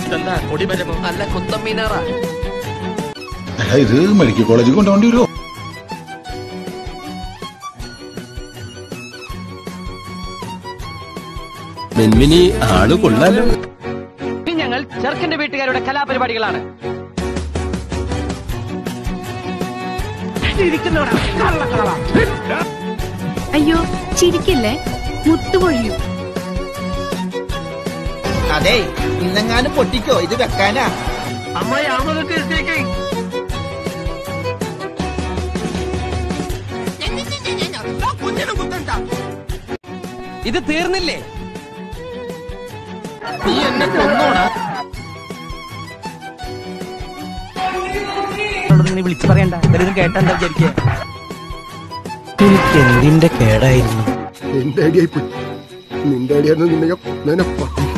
ഇതെന്താ കൊടിമരമോ അല്ല കുത്തമ്മീനാറാ എടാ ഇത് മെഡിക്കൽ കോളേജിൽ കൊണ്ടുപോകേണ്ടി വരുമോ മിൻമിനി ആള് കൊള്ളാലോ ഞങ്ങൾ ചെറുക്കന്റെ വീട്ടുകാരുടെ കലാപരിപാടികളാണ് അയ്യോ ചിരിക്കില്ലേ മുത്തുപൊഴിയും അതെ ഇന്നെങ്ങാനും പൊട്ടിക്കോ ഇത് വെക്കാനാ അമ്മായി ആമതൊക്കെ ഇത് തീർന്നില്ലേ നീ എന്നെ കൊന്നോടാ നീ വിളിച്ചു പറയണ്ട ഇവരിത് കേട്ടെന്താ വിചാരിക്കുക എനിക്ക് എന്തിന്റെ കേടായിരുന്നു നിന്റെ ഐഡിയ നിന്റെ ഐഡിയ നിന്നെ ഞാൻ- നിന്നെ പ-